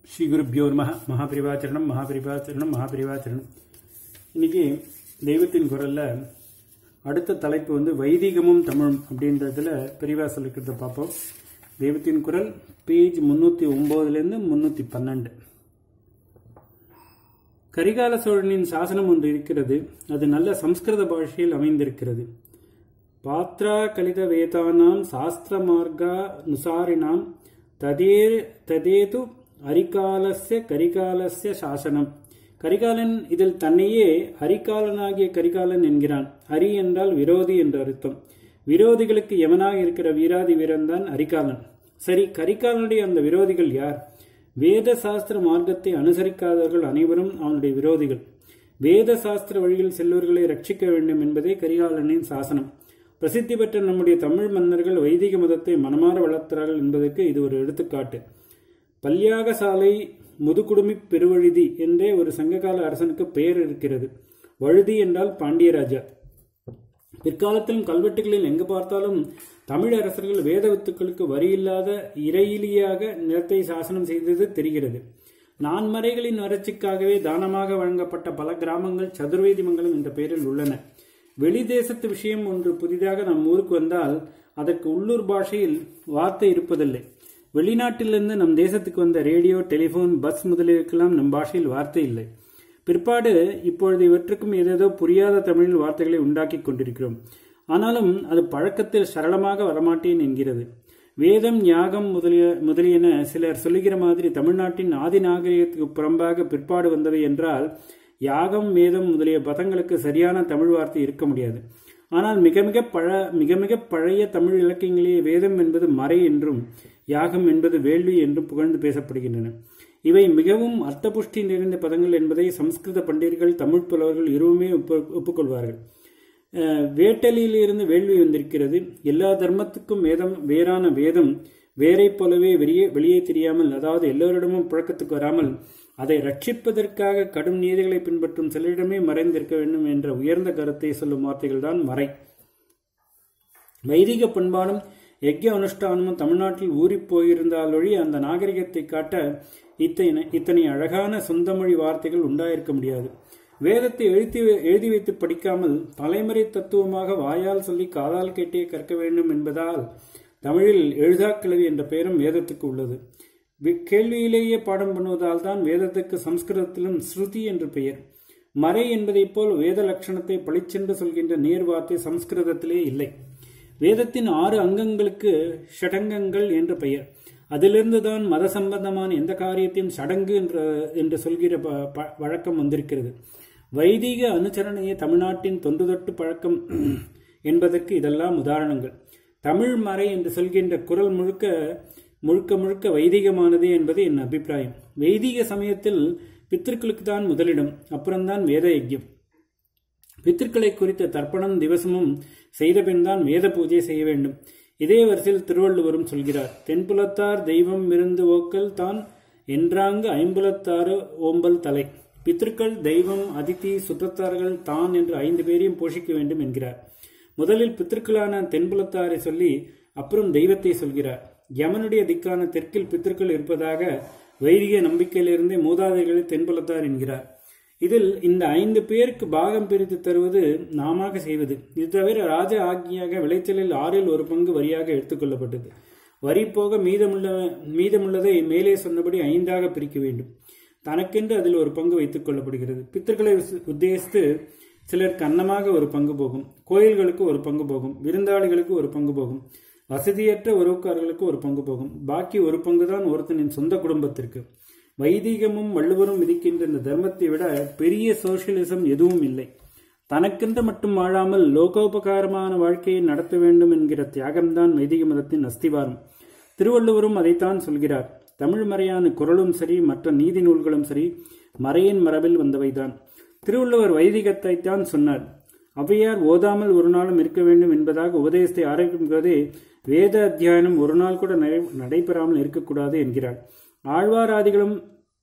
ஸ்ரீ குருப்பியோ நம மகாபிரிவாச்சரணம் மகாபிரிவாச்சரணம் மகாபிரிவாச்சரணம் இன்னைக்கு தெய்வத்தின் குரல்ல அடுத்த தலைப்பு வந்து வைதிகமும் தமிழும் அப்படின்றதுல பெரியவா சொல்லிக்கிறத பார்ப்போம் தெய்வத்தின் குரல் பேஜ் முன்னூத்தி ஒன்பதுலேருந்து முன்னூத்தி பன்னெண்டு கரிகால சோழனின் சாசனம் ஒன்று இருக்கிறது அது நல்ல சம்ஸ்கிருத பாஷையில் அமைந்திருக்கிறது பாத்ரா கலித வேதானாம் சாஸ்திர மார்கா நுசாரினாம் ததே ததேது அரிகாலஸ்ய கரிகாலஸ்ய சாசனம் கரிகாலன் இதில் தன்னையே அரிகாலனாகிய கரிகாலன் என்கிறான் அரி என்றால் விரோதி என்று அர்த்தம் விரோதிகளுக்கு எவனாக இருக்கிற வீராதி வீரன்தான் அரிகாலன் சரி கரிகாலனுடைய அந்த விரோதிகள் யார் வேத சாஸ்திர மார்க்கத்தை அனுசரிக்காதவர்கள் அனைவரும் அவனுடைய விரோதிகள் வேத சாஸ்திர வழியில் செல்வர்களை ரட்சிக்க வேண்டும் என்பதே கரிகாலனின் சாசனம் பிரசித்தி பெற்ற நம்முடைய தமிழ் மன்னர்கள் வைதிக மதத்தை மனமாற வளர்த்தார்கள் என்பதற்கு இது ஒரு எடுத்துக்காட்டு பல்யாக சாலை முதுகுடுமி பெருவழுதி என்றே ஒரு சங்ககால அரசனுக்கு பெயர் இருக்கிறது வழுதி என்றால் பாண்டியராஜா பிற்காலத்திலும் கல்வெட்டுகளில் எங்கு பார்த்தாலும் தமிழ் அரசர்கள் வேத வித்துக்களுக்கு வரியில்லாத இறையிலியாக நிலத்தை சாசனம் செய்தது தெரிகிறது நான்மறைகளின் வறட்சிக்காகவே தானமாக வழங்கப்பட்ட பல கிராமங்கள் சதுர்வேதி மங்கலம் என்ற பெயரில் உள்ளன வெளிதேசத்து விஷயம் ஒன்று புதிதாக நம் ஊருக்கு வந்தால் அதற்கு உள்ளூர் பாஷையில் வார்த்தை இருப்பதில்லை வெளிநாட்டிலிருந்து நம் தேசத்துக்கு வந்த ரேடியோ டெலிபோன் பஸ் முதலியவற்றுக்கெல்லாம் நம் பாஷையில் வார்த்தை இல்லை பிற்பாடு இப்பொழுது இவற்றுக்கும் ஏதேதோ புரியாத தமிழில் வார்த்தைகளை உண்டாக்கி கொண்டிருக்கிறோம் ஆனாலும் அது பழக்கத்தில் சரளமாக வரமாட்டேன் என்கிறது வேதம் ஞாகம் முதலிய முதலியன சிலர் சொல்லுகிற மாதிரி தமிழ்நாட்டின் ஆதி நாகரிகத்துக்கு புறம்பாக பிற்பாடு வந்தவை என்றால் யாகம் வேதம் முதலிய பதங்களுக்கு சரியான தமிழ் வார்த்தை இருக்க முடியாது ஆனால் மிக மிக பழ மிக மிக பழைய தமிழ் இலக்கியங்களிலே வேதம் என்பது மறை என்றும் யாகம் என்பது வேள்வி என்றும் புகழ்ந்து பேசப்படுகின்றன இவை மிகவும் அர்த்தபுஷ்டி நிறைந்த பதங்கள் என்பதை சம்ஸ்கிருத பண்டிதர்கள் தமிழ் புலவர்கள் இருவுமே ஒப்புக்கொள்வார்கள் வேட்டலியிலிருந்து வேள்வி வந்திருக்கிறது எல்லா தர்மத்துக்கும் வேதம் வேறான வேதம் வேரை போலவே வெளியே வெளியே தெரியாமல் அதாவது எல்லோரிடமும் புழக்கத்துக்கு வராமல் அதை ரட்சிப்பதற்காக கடும் நீதிகளை பின்பற்றும் சிலரிடமே மறைந்திருக்க வேண்டும் என்ற உயர்ந்த கருத்தை சொல்லும் வார்த்தைகள் தான் மறை வைதிக பண்பாடும் யஜ்ய அனுஷ்டானமும் தமிழ்நாட்டில் ஊறிப் போயிருந்தாலொழி அந்த நாகரிகத்தை காட்ட இத்தனை இத்தனை அழகான சொந்தமொழி வார்த்தைகள் உண்டாயிருக்க முடியாது வேதத்தை எழுதி எழுதி வைத்து படிக்காமல் தலைமுறை தத்துவமாக வாயால் சொல்லி காதால் கேட்டே கற்க வேண்டும் என்பதால் தமிழில் எழுதாக்கிழவி என்ற பெயரும் வேதத்துக்கு உள்ளது கேள்வியிலேயே பாடம் பண்ணுவதால் தான் வேதத்துக்கு சம்ஸ்கிருதத்திலும் ஸ்ருதி என்று பெயர் மறை என்பதைப் போல் வேத லட்சணத்தை பளிச்சென்று சொல்கின்ற நேர் வார்த்தை சம்ஸ்கிருதத்திலே இல்லை வேதத்தின் ஆறு அங்கங்களுக்கு ஷடங்கங்கள் என்று பெயர் அதிலிருந்து தான் மத சம்பந்தமான எந்த காரியத்தையும் சடங்கு என்ற என்று சொல்கிற வழக்கம் வந்திருக்கிறது வைதிக அனுசரணையே தமிழ்நாட்டின் தொன்று தொட்டு பழக்கம் என்பதற்கு இதெல்லாம் உதாரணங்கள் தமிழ் மறை என்று சொல்கின்ற குரல் முழுக்க முழுக்க முழுக்க வைதிகமானது என்பது என் அபிப்பிராயம் வைதிக சமயத்தில் பித்திருக்களுக்கு தான் முதலிடம் அப்புறம்தான் வேத யஜ்யம் பித்திருக்களை குறித்த தர்ப்பணம் திவசமும் செய்த பின் தான் வேத பூஜை செய்ய வேண்டும் இதே வரிசையில் திருவள்ளுவரும் சொல்கிறார் தென்புலத்தார் தெய்வம் விருந்து ஓக்கல் தான் என்றாங்கு ஐம்புலத்தாறு ஓம்பல் தலை பித்திருக்கள் தெய்வம் அதித்தி சுற்றத்தார்கள் தான் என்று ஐந்து பேரையும் போஷிக்க வேண்டும் என்கிறார் முதலில் பித்திருக்களான தென்புலத்தாரை சொல்லி அப்புறம் தெய்வத்தை சொல்கிறார் யமனுடைய திக்கான தெற்கில் பித்திருக்கள் இருப்பதாக வைதிக நம்பிக்கையிலிருந்தே மூதாதைகளை தென்புலத்தார் என்கிறார் இதில் இந்த ஐந்து பேருக்கு பாகம் பிரித்து தருவது நாம செய்வது இது தவிர ராஜ ஆக்கியாக விளைச்சலில் ஆறில் ஒரு பங்கு வரியாக எடுத்துக்கொள்ளப்பட்டது வரி போக மீதமுள்ள மீதமுள்ளதை மேலே சொன்னபடி ஐந்தாக பிரிக்க வேண்டும் தனக்கென்று அதில் ஒரு பங்கு வைத்துக் கொள்ளப்படுகிறது பித்தர்களை உத்தேசித்து சிலருக்கு அன்னமாக ஒரு பங்கு போகும் கோயில்களுக்கு ஒரு பங்கு போகும் விருந்தாளிகளுக்கு ஒரு பங்கு போகும் வசதியற்ற உறவுக்காரர்களுக்கு ஒரு பங்கு போகும் பாக்கி ஒரு பங்கு தான் ஒருத்தனின் சொந்த குடும்பத்திற்கு வைதிகமும் வள்ளுவரும் விதிக்கின்ற இந்த தர்மத்தை விட பெரிய சோசியலிசம் எதுவும் இல்லை தனக்கென்று மட்டும் வாழாமல் லோகோபகாரமான வாழ்க்கையை நடத்த வேண்டும் என்கிற தியாகம்தான் வைதிக மதத்தின் அஸ்திவாரம் திருவள்ளுவரும் அதைத்தான் சொல்கிறார் தமிழ் மறையான குரலும் சரி மற்ற நீதி நூல்களும் சரி மறையின் மரபில் வந்தவைதான் திருவள்ளுவர் வைதிகத்தை தான் சொன்னார் அவையார் ஓதாமல் ஒரு நாளும் இருக்க வேண்டும் என்பதாக உபதேசத்தை ஆரம்பிக்கும் போதே வேத அத்தியாயனம் ஒரு நாள் கூட நடைபெறாமல் இருக்கக்கூடாது என்கிறார் ஆழ்வாராதிகளும்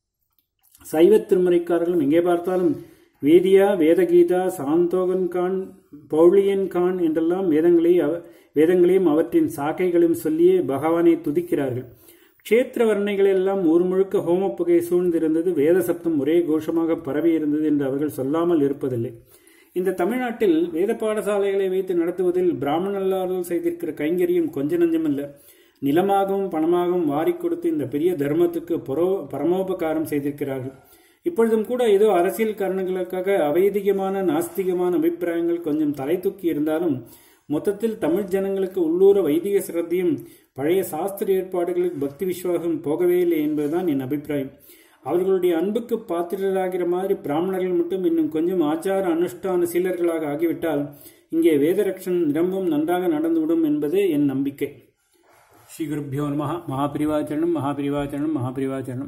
சைவ திருமுறைக்காரர்களும் எங்கே பார்த்தாலும் வேதியா வேதகீதா சாந்தோகன் கான் பௌளியன் கான் என்றெல்லாம் வேதங்களை வேதங்களையும் அவற்றின் சாக்கைகளையும் சொல்லியே பகவானை துதிக்கிறார்கள் க்ஷேத்திர வர்ணைகளெல்லாம் ஊர் முழுக்க ஹோம புகை சூழ்ந்திருந்தது வேத சப்தம் ஒரே கோஷமாக பரவி இருந்தது என்று அவர்கள் சொல்லாமல் இருப்பதில்லை இந்த தமிழ்நாட்டில் வேத பாடசாலைகளை வைத்து நடத்துவதில் பிராமணல்லாதல் செய்திருக்கிற கைங்கரியம் கொஞ்ச நஞ்சமில்லை நிலமாகவும் பணமாகவும் வாரி கொடுத்து இந்த பெரிய தர்மத்துக்கு புரோ பரமோபகாரம் செய்திருக்கிறார்கள் இப்பொழுதும் கூட ஏதோ அரசியல் காரணங்களுக்காக அவைதிகமான நாஸ்திகமான அபிப்பிராயங்கள் கொஞ்சம் தலை தூக்கி இருந்தாலும் மொத்தத்தில் தமிழ் ஜனங்களுக்கு உள்ளூர வைதிக சிரத்தையும் பழைய சாஸ்திர ஏற்பாடுகளுக்கு பக்தி விஸ்வாசம் போகவே இல்லை என்பதுதான் என் அபிப்பிராயம் அவர்களுடைய அன்புக்கு பாத்திரராகிற மாதிரி பிராமணர்கள் மட்டும் இன்னும் கொஞ்சம் ஆச்சார அனுஷ்டான சீலர்களாக ஆகிவிட்டால் இங்கே வேதரக்ஷன் நிரம்பும் நன்றாக நடந்துவிடும் என்பதே என் நம்பிக்கை ஸ்ரீ குருப்பியோ நம மகாபிரிவாச்சரணம் மகாபிரிவாச்சரணம் மகாபிரிவாச்சரணம்